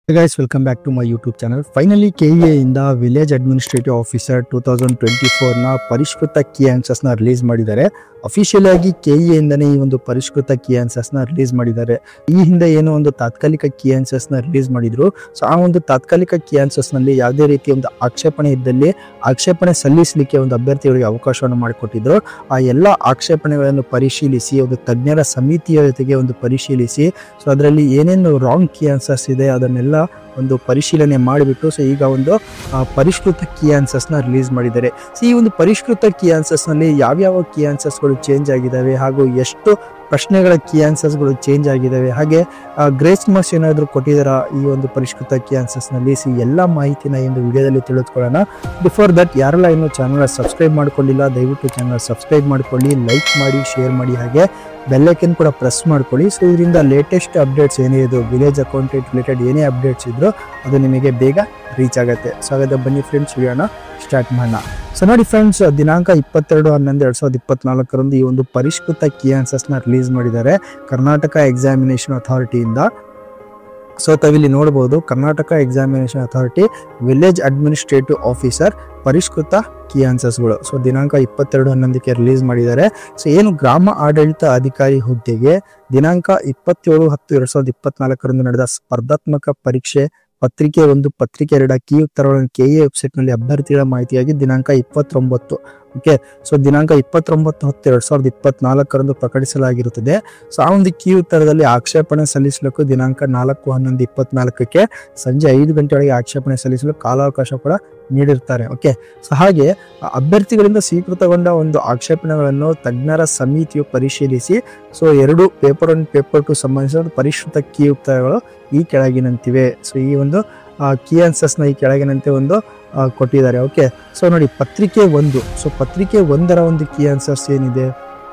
guys welcome back to my YouTube channel finally K ಇಂದ village administrative officer two thousand twenty ಫೋರ್ನ ಪರಿಷ್ಕೃತ key ಆನ್ಸರ್ಸ್ನ release ಮಾಡಿದ್ದಾರೆ official ಆಗಿ ಕೆ ಇಂದನೇ ಈ ಒಂದು ಪರಿಷ್ಕೃತ ಕೀ ಆನ್ಸರ್ಸ್ನ ರಿಲೀಸ್ ಮಾಡಿದ್ದಾರೆ ಈ ಹಿಂದೆ ಏನೋ ಒಂದು ತಾತ್ಕಾಲಿಕ ಕೀ ಆನ್ಸರ್ಸ್ನ ರಿಲೀಸ್ ಮಾಡಿದ್ರು ಸೊ ಆ ಒಂದು ತಾತ್ಕಾಲಿಕ ಕೀ ಆನ್ಸರ್ಸ್ನಲ್ಲಿ ಯಾವುದೇ ರೀತಿಯ ಒಂದು ಆಕ್ಷೇಪಣೆ ಇದ್ದಲ್ಲಿ ಆಕ್ಷೇಪಣೆ ಸಲ್ಲಿಸಲಿಕ್ಕೆ ಒಂದು ಅಭ್ಯರ್ಥಿಗಳಿಗೆ ಅವಕಾಶವನ್ನು ಮಾಡಿಕೊಟ್ಟಿದ್ರು ಆ ಎಲ್ಲ ಆಕ್ಷೇಪಣೆಗಳನ್ನು ಪರಿಶೀಲಿಸಿ ಒಂದು ತಜ್ಞರ ಸಮಿತಿಯ ಜೊತೆಗೆ ಒಂದು ಪರಿಶೀಲಿಸಿ ಸೊ ಅದರಲ್ಲಿ ಏನೇನು ರಾಂಗ್ ಕೀ ಆನ್ಸರ್ಸ್ ಇದೆ ಅದನ್ನೆಲ್ಲ ಒಂದು ಪರಿಶೀಲನೆ ಮಾಡಿಬಿಟ್ಟು ಸೊ ಈಗ ಒಂದು ಆ, ಪರಿಷ್ಕೃತ ಕೀ ಆನ್ಸರ್ಸ್ನ ರಿಲೀಸ್ ಮಾಡಿದ್ದಾರೆ ಸೊ ಈ ಒಂದು ಪರಿಷ್ಕೃತ ಕೀ ಆನ್ಸರ್ಸ್ನಲ್ಲಿ ಯಾವ್ಯಾವ ಕೀ ಆನ್ಸರ್ಸ್ಗಳು ಚೇಂಜ್ ಆಗಿದ್ದಾವೆ ಹಾಗೂ ಎಷ್ಟು ಪ್ರಶ್ನೆಗಳ ಕೀ ಆನ್ಸರ್ಸ್ಗಳು ಚೇಂಜ್ ಆಗಿದ್ದಾವೆ ಹಾಗೆ ಗ್ರೇಸ್ ಮಾರ್ಕ್ಸ್ ಏನಾದರೂ ಕೊಟ್ಟಿದ್ದಾರಾ ಈ ಒಂದು ಪರಿಷ್ಕೃತ ಕೀ ಆನ್ಸರ್ಸ್ನಲ್ಲಿ ಸಿ ಎಲ್ಲ ಮಾಹಿತಿನ ಈ ಒಂದು ವಿಡಿಯೋದಲ್ಲಿ ತಿಳಿದುಕೊಳ್ಳೋಣ ಬಿಫೋರ್ ದಟ್ ಯಾರೆಲ್ಲ ಇನ್ನೂ ಚಾನಲ್ ಸಬ್ಸ್ಕ್ರೈಬ್ ಮಾಡ್ಕೊಳ್ಳಿಲ್ಲ ದಯವಿಟ್ಟು ಚಾನಲ್ ಸಬ್ಸ್ಕ್ರೈಬ್ ಮಾಡ್ಕೊಳ್ಳಿ ಲೈಕ್ ಮಾಡಿ ಶೇರ್ ಮಾಡಿ ಹಾಗೆ ಬೆಲ್ಲೈಕನ್ ಕೂಡ ಪ್ರೆಸ್ ಮಾಡ್ಕೊಳ್ಳಿ ಸೊ ಇದರಿಂದ ಲೇಟೆಸ್ಟ್ ಅಪ್ಡೇಟ್ಸ್ ಏನೇ ಇದು ವಿಲೇಜ್ ಅಕೌಂಟೆಂಟ್ ರಿಲೇಟೆಡ್ ಏನೇ ಅಪ್ಡೇಟ್ಸ್ ಇದ್ರೂ ಅದು ನಿಮಗೆ ಬೇಗ ರೀಚ್ ಆಗುತ್ತೆ ಸೊ ಹಾಗಾದ್ರೆ ಬನ್ನಿ ಫ್ರೆಂಡ್ಸ್ ವಿಡಿಯೋನ ಸ್ಟಾರ್ಟ್ ಮಾಡೋಣ ಸೊ ನೋಡಿ ಫ್ರೆಂಡ್ಸ್ ದಿನಾಂಕ ಇಪ್ಪತ್ತೆರಡು ಹನ್ನೊಂದು ಎರಡ್ ಸಾವಿರದ ಇಪ್ಪತ್ನಾಲ್ಕರಂದು ಈ ಒಂದು ಪರಿಷ್ಕೃತ ಕೀ ಆನ್ಸರ್ಸ್ನ ರಿಲೀಸ್ ಮಾಡಿದ್ದಾರೆ ಕರ್ನಾಟಕ ಎಕ್ಸಾಮಿನೇಷನ್ ಅಥಾರಿಟಿಯಿಂದ ಸೊ ತಾವಿಲ್ಲಿ ನೋಡಬಹುದು Karnataka examination authority village administrative officer ಪರಿಷ್ಕೃತ ಕೀ ಆನ್ಸರ್ಸ್ಗಳು ಸೊ ದಿನಾಂಕ ಇಪ್ಪತ್ತೆರಡು ಹನ್ನೊಂದಕ್ಕೆ ರಿಲೀಸ್ ಮಾಡಿದ್ದಾರೆ ಸೊ ಏನು ಗ್ರಾಮ ಆಡಳಿತ ಅಧಿಕಾರಿ ಹುದ್ದೆಗೆ ದಿನಾಂಕ ಇಪ್ಪತ್ತೇಳು ಹತ್ತು ಎರಡ್ ಸಾವಿರದ ಇಪ್ಪತ್ನಾಲ್ಕರಂದು ನಡೆದ ಸ್ಪರ್ಧಾತ್ಮಕ ಪರೀಕ್ಷೆ ಪತ್ರಿಕೆ ಒಂದು ಪತ್ರಿಕೆ ಎರಡ ಕೀ ಉತ್ತರಗಳನ್ನು ಕೆ ಎ ವೆಬ್ಸೈಟ್ ನಲ್ಲಿ ಅಭ್ಯರ್ಥಿಗಳ ಮಾಹಿತಿಯಾಗಿ ದಿನಾಂಕ ಇಪ್ಪತ್ತೊಂಬತ್ತು ಓಕೆ ಸೊ ದಿನಾಂಕ ಇಪ್ಪತ್ತೊಂಬತ್ತು ಹತ್ತು ಎರಡ್ ಸಾವಿರದ ಇಪ್ಪತ್ನಾಲ್ಕರಂದು ಪ್ರಕಟಿಸಲಾಗಿರುತ್ತದೆ ಸೊ ಆ ಒಂದು ಕೀ ಉತ್ತರದಲ್ಲಿ ಆಕ್ಷೇಪಣೆ ಸಲ್ಲಿಸಲಿಕ್ಕೂ ದಿನಾಂಕ ನಾಲ್ಕು ಹನ್ನೊಂದು ಇಪ್ಪತ್ನಾಲ್ಕಕ್ಕೆ ಸಂಜೆ ಐದು ಗಂಟೆಯೊಳಗೆ ಆಕ್ಷೇಪಣೆ ಸಲ್ಲಿಸಲು ಕಾಲಾವಕಾಶ ಕೂಡ ನೀಡಿರ್ತಾರೆ ಓಕೆ ಸೊ ಹಾಗೆ ಆ ಅಭ್ಯರ್ಥಿಗಳಿಂದ ಸ್ವೀಕೃತಗೊಂಡ ಒಂದು ಆಕ್ಷೇಪಣೆಗಳನ್ನು ತಜ್ಞರ ಸಮಿತಿಯು ಪರಿಶೀಲಿಸಿ ಸೊ ಎರಡು ಪೇಪರ್ ಒನ್ ಪೇಪರ್ ಟು ಸಂಬಂಧಿಸಿದ ಪರಿಷ್ಕೃತ ಕೀ ಉತ್ತರಗಳು ಈ ಕೆಳಗಿನಂತಿವೆ ಸೊ ಈ ಒಂದು ಕೀ ಆನ್ಸರ್ಸ್ನ ಈ ಕೆಳಗಿನಂತೆ ಒಂದು ಆ, ಕೊಟ್ಟಿದ್ದಾರೆ ಓಕೆ ಸೊ ನೋಡಿ ಪತ್ರಿಕೆ ಒಂದು ಸೊ ಪತ್ರಿಕೆ ಒಂದರ ಒಂದು ಕೀ ಆನ್ಸರ್ಸ್ ಏನಿದೆ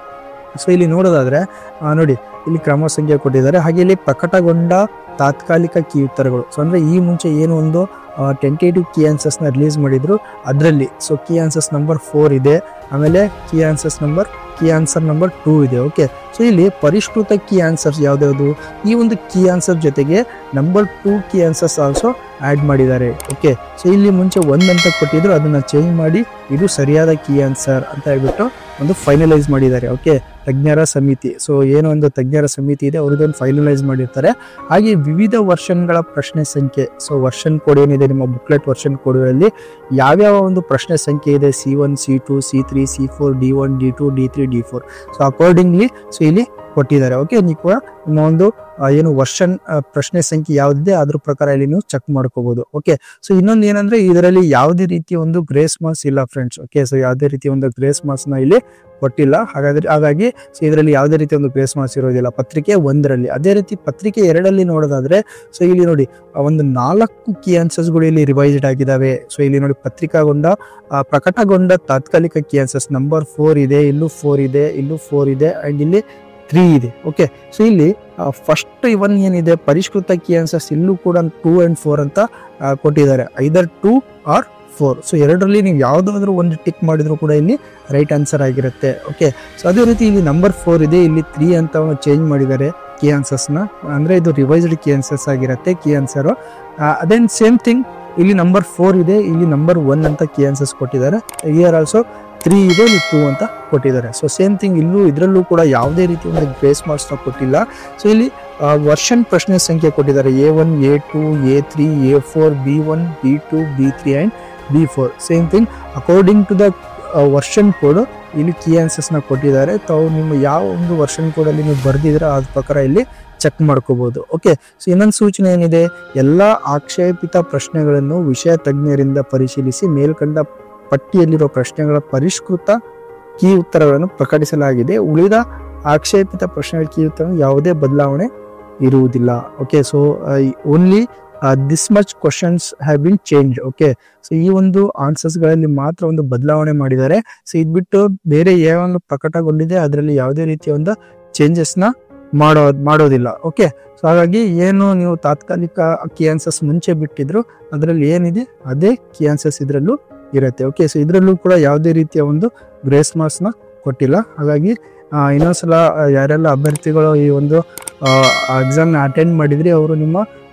ಸೊ ಇಲ್ಲಿ ನೋಡೋದಾದ್ರೆ ಆ, ನೋಡಿ ಇಲ್ಲಿ ಕ್ರಮ ಸಂಖ್ಯೆ ಕೊಟ್ಟಿದ್ದಾರೆ ಹಾಗೆ ಇಲ್ಲಿ ಪ್ರಕಟಗೊಂಡ ತಾತ್ಕಾಲಿಕ ಕೀ ಉತ್ತರಗಳು ಸೊ ಅಂದ್ರೆ ಈ ಮುಂಚೆ ಏನು ಒಂದು ಟೆಂಟೇಟಿವ್ ಕೀ ಆನ್ಸರ್ಸ್ನ ರಿಲೀಸ್ ಮಾಡಿದ್ರು ಅದರಲ್ಲಿ so key answers number four ಇದೆ ಆಮೇಲೆ key answers number key answer number two ಇದೆ ಓಕೆ ಸೊ ಇಲ್ಲಿ ಪರಿಷ್ಕೃತ ಕೀ ಆನ್ಸರ್ಸ್ ಯಾವ್ದ್ಯಾವುದು ಈ ಒಂದು ಕೀ ಆನ್ಸರ್ ಜೊತೆಗೆ number two key answers also add ಮಾಡಿದ್ದಾರೆ ಓಕೆ ಸೊ ಇಲ್ಲಿ ಮುಂಚೆ ಒಂದ್ ಅಂತ ಕೊಟ್ಟಿದ್ರು ಅದನ್ನ ಚೇಂಜ್ ಮಾಡಿ ಇದು ಸರಿಯಾದ ಕೀ ಆನ್ಸರ್ ಅಂತ ಹೇಳ್ಬಿಟ್ಟು ಒಂದು ಫೈನಲೈಸ್ ಮಾಡಿದ್ದಾರೆ ಓಕೆ ತಜ್ಞರ ಸಮಿತಿ ಸೊ ಏನೋ ಒಂದು ತಜ್ಞರ ಸಮಿತಿ ಇದೆ ಅವ್ರದ್ದೊಂದು ಫೈನಲೈಸ್ ಮಾಡಿರ್ತಾರೆ ಹಾಗೆ ವಿವಿಧ ವರ್ಷನ್ಗಳ ಪ್ರಶ್ನೆ ಸಂಖ್ಯೆ ಸೊ ವರ್ಷನ್ ಕೋಡ್ ಏನಿದೆ ನಿಮ್ಮ ಬುಕ್ಲೆಟ್ ವರ್ಷನ್ ಕೋಡ್ಗಳಲ್ಲಿ ಯಾವ್ಯಾವ ಒಂದು ಪ್ರಶ್ನೆ ಸಂಖ್ಯೆ ಇದೆ C one C two C three C four D one D two D three D four so accordingly so ಇಲ್ಲಿ ಕೊಟ್ಟಿದ್ದಾರೆ ಓಕೆ ನೀವು ಕೂಡ ನಿಮ್ಮ ಒಂದು ಆ, ಏನು ವರ್ಷನ್ ಆ, ಪ್ರಶ್ನೆ ಸಂಖ್ಯೆ ಯಾವ್ದಿದೆ ಅದ್ರ ಪ್ರಕಾರ ಇಲ್ಲಿ ನೀವು ಚೆಕ್ ಮಾಡ್ಕೋಬಹುದು ಓಕೆ ಸೊ ಇನ್ನೊಂದು ಏನಂದ್ರೆ ಇದರಲ್ಲಿ ಯಾವುದೇ ರೀತಿಯ ಒಂದು ಗ್ರೇಸ್ ಮಾರ್ಕ್ಸ್ ಇಲ್ಲ ಫ್ರೆಂಡ್ಸ್ ಓಕೆ ಸೊ ಯಾವುದೇ ರೀತಿಯ ಒಂದು ಗ್ರೇಸ್ ಮಾರ್ಕ್ಸ್ ನ ಇಲ್ಲಿ ಕೊಟ್ಟಿಲ್ಲ ಹಾಗಾದ್ರೆ ಹಾಗಾಗಿ ಸೊ ಇದರಲ್ಲಿ ಯಾವುದೇ ರೀತಿಯ ಒಂದು ಗ್ರೇಸ್ ಮಾರ್ಕ್ಸ್ ಇರೋದಿಲ್ಲ ಪತ್ರಿಕೆ ಒಂದರಲ್ಲಿ ಅದೇ ರೀತಿ ಪತ್ರಿಕೆ ಎರಡಲ್ಲಿ ನೋಡೋದಾದ್ರೆ ಸೊ ಇಲ್ಲಿ ನೋಡಿ ಆ ಒಂದು ನಾಲ್ಕು ಕೀ ಆನ್ಸರ್ಸ್ಗಳು ಇಲ್ಲಿ ರಿವೈಸ್ಡ್ ಆಗಿದ್ದಾವೆ ಸೊ ಇಲ್ಲಿ ನೋಡಿ ಪತ್ರಿಕಾಗೊಂಡ ಆ, ಪ್ರಕಟಗೊಂಡ ತಾತ್ಕಾಲಿಕ ಕೀ ಆನ್ಸರ್ಸ್ ನಂಬರ್ ಫೋರ್ ಇದೆ ಇಲ್ಲೂ ಫೋರ್ ಇದೆ ಇಲ್ಲೂ ಫೋರ್ ಇದೆ ಅಂಡ್ ಇಲ್ಲಿ ತ್ರೀ ಇದೆ ಓಕೆ ಸೊ ಇಲ್ಲಿ ಫಸ್ಟ್ ಇವನ್ ಏನಿದೆ ಪರಿಷ್ಕೃತ ಕೀ ಆನ್ಸರ್ಸ್ ಇಲ್ಲೂ ಕೂಡ ಟೂ ಅಂಡ್ ಫೋರ್ ಅಂತ ಆ, ಕೊಟ್ಟಿದ್ದಾರೆ either two or four so ಎರಡರಲ್ಲಿ ನೀವು ಯಾವುದಾದ್ರೂ ಒಂದು ಟಿಕ್ ಮಾಡಿದ್ರು ಕೂಡ ಇಲ್ಲಿ ರೈಟ್ ಆನ್ಸರ್ ಆಗಿರುತ್ತೆ ಓಕೆ ಸೊ ಅದೇ ರೀತಿ ಇಲ್ಲಿ ನಂಬರ್ ಫೋರ್ ಇದೆ ಇಲ್ಲಿ ತ್ರೀ ಅಂತ ಚೇಂಜ್ ಮಾಡಿದ್ದಾರೆ ಕೀ ಆನ್ಸರ್ಸ್ನ ಅಂದ್ರೆ ಇದು ರಿವೈಸ್ಡ್ ಕೀ ಆನ್ಸರ್ಸ್ ಆಗಿರುತ್ತೆ ಕೀ ಆನ್ಸರ್ ಅದೇನ್ ಸೇಮ್ ಥಿಂಗ್ ಇಲ್ಲಿ ನಂಬರ್ ಫೋರ್ ಇದೆ ಇಲ್ಲಿ ನಂಬರ್ ಒನ್ ಅಂತ ಕೀ ಆನ್ಸರ್ಸ್ ಕೊಟ್ಟಿದ್ದಾರೆ ಇಯರ್ ಆಲ್ಸೋ ತ್ರೀ ಇದೆ ಇಲ್ಲಿ ಟೂ ಅಂತ ಕೊಟ್ಟಿದ್ದಾರೆ ಸೊ ಸೇಮ್ ಥಿಂಗ್ ಇಲ್ಲೂ ಇದರಲ್ಲೂ ಕೂಡ ಯಾವುದೇ ರೀತಿ ಒಂದು ಗ್ರೇಸ್ ಮಾರ್ಕ್ಸ್ ನ ಕೊಟ್ಟಿಲ್ಲ ಸೊ ಇಲ್ಲಿ ವರ್ಷನ್ ಪ್ರಶ್ನೆ ಸಂಖ್ಯೆ ಕೊಟ್ಟಿದ್ದಾರೆ A one A two A three A four B one B two B three and B four same thing according to the version code ಇಲ್ಲಿ ಕೀ ಆನ್ಸರ್ಸ್ ನ ಕೊಟ್ಟಿದ್ದಾರೆ ತಾವು ನಿಮ್ಮ ಯಾವ ಒಂದು ವರ್ಷನ್ ಕೋಡ್ ಅಲ್ಲಿ ನೀವು ಬರ್ದಿದ್ರೆ ಅದ್ರ ಪ್ರಕಾರ ಇಲ್ಲಿ ಚೆಕ್ ಮಾಡ್ಕೋಬಹುದು ಓಕೆ ಸೊ ಇನ್ನೊಂದು ಸೂಚನೆ ಏನಿದೆ ಎಲ್ಲ ಆಕ್ಷೇಪಿತ ಪ್ರಶ್ನೆಗಳನ್ನು ವಿಷಯ ತಜ್ಞರಿಂದ ಪರಿಶೀಲಿಸಿ ಮೇಲ್ಕಂಡ ಪಟ್ಟಿಯಲ್ಲಿರುವ ಪ್ರಶ್ನೆಗಳ ಪರಿಷ್ಕೃತ ಕೀ ಉತ್ತರಗಳನ್ನು ಪ್ರಕಟಿಸಲಾಗಿದೆ ಉಳಿದ ಆಕ್ಷೇಪಿತ ಪ್ರಶ್ನೆಗಳ ಕೀ ಉತ್ತರ ಯಾವುದೇ ಬದಲಾವಣೆ ಇರುವುದಿಲ್ಲ okay so only this much questions have been change okay so ಈ ಒಂದು ಆನ್ಸರ್ಸ್ ಗಳಲ್ಲಿ ಮಾತ್ರ ಒಂದು ಬದಲಾವಣೆ ಮಾಡಿದ್ದಾರೆ ಸೊ ಇದ್ಬಿಟ್ಟು ಬೇರೆ ಯಾವಾಗ ಪ್ರಕಟಗೊಂಡಿದೆ ಅದರಲ್ಲಿ ಯಾವುದೇ ರೀತಿಯ ಒಂದು ಚೇಂಜಸ್ ನ ಮಾಡೋ ಮಾಡೋದಿಲ್ಲ ಓಕೆ ಸೊ ಹಾಗಾಗಿ ಏನು ನೀವು ತಾತ್ಕಾಲಿಕ ಕೀ ಆನ್ಸರ್ಸ್ ಮುಂಚೆ ಬಿಟ್ಟಿದ್ರು ಅದರಲ್ಲಿ ಏನಿದೆ ಅದೇ ಕೀ ಆನ್ಸರ್ಸ್ ಇದರಲ್ಲೂ ಇರುತ್ತೆ ಓಕೆ ಸೊ ಇದರಲ್ಲೂ ಕೂಡ ಯಾವುದೇ ರೀತಿಯ ಒಂದು ಗ್ರೇಸ್ ಮಾರ್ಕ್ಸ್ ನ ಕೊಟ್ಟಿಲ್ಲ ಹಾಗಾಗಿ ಆ, ಇನ್ನೊಂದ್ಸಲ ಆ, ಯಾರೆಲ್ಲ ಅಭ್ಯರ್ಥಿಗಳು ಈ ಒಂದು ಎಕ್ಸಾಮ್ನ ಅಟೆಂಡ್ ಮಾಡಿದ್ರಿ ಅವರು ನಿಮ್ಮ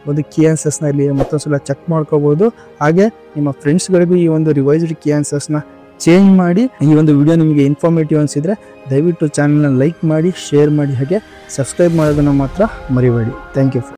ಒಂದು ಕೀ ಆನ್ಸರ್ಸ್ನ ಇಲ್ಲಿ ಮತ್ತೊಂದ್ಸಲ ಚೆಕ್ ಮಾಡ್ಕೋಬಹುದು ಹಾಗೆ ನಿಮ್ಮ ಫ್ರೆಂಡ್ಸ್ಗಳಿಗೂ ಈ ಒಂದು ರಿವೈಸ್ಡ್ ಕೀ ಆನ್ಸರ್ಸ್ನ ಚೇಂಜ್ ಮಾಡಿ ಈ ಒಂದು ವಿಡಿಯೋ ನಿಮಗೆ ಇನ್ಫಾರ್ಮೇಟಿವ್ ಅನಿಸಿದ್ರೆ ದಯವಿಟ್ಟು ಚಾನಲ್ನ ಲೈಕ್ ಮಾಡಿ ಶೇರ್ ಮಾಡಿ ಹಾಗೆ ಸಬ್ಸ್ಕ್ರೈಬ್ ಮಾಡೋದನ್ನು ಮಾತ್ರ ಮರಿಬೇಡಿ ಥ್ಯಾಂಕ್ ಯು